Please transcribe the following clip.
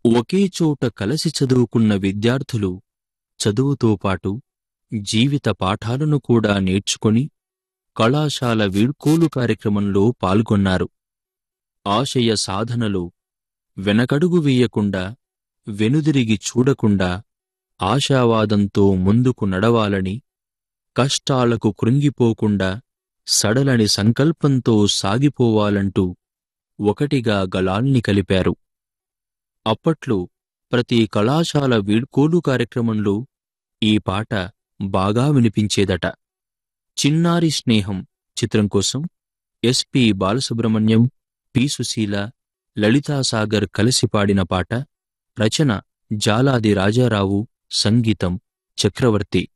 ఒకే చోట కలసి చదువుకున్న విద్యార్థులు చదువుతో పాటు జీవిత పాఠాలను కూడా నేర్చుకొని కళాశాల వీడ్కోలు కార్యక్రమంలో పాల్గొన్నారు ఆశయ సాధనలో వెనకడుగు వేయకుండా వెనుదిరిగి చూడకుండా ఆశావాదంతో ముందుకు నడవాలని కష్టాలకు కృంగిపోకుండా సడలని సంకల్పంతో సాగిపోవాలంటూ ఒకటిగా గళాల్ని కలిపారు అప్పట్లో ప్రతి కళాశాల వీడ్కోలు కార్యక్రమంలో ఈ పాట బాగా వినిపించేదట చిన్నారి స్నేహం చిత్రం కోసం ఎస్పి బాలసుబ్రహ్మణ్యం పి సుశీల లలితాసాగర్ కలిసి పాడిన పాట రచన జాలాది రాజారావు సంగీతం చక్రవర్తి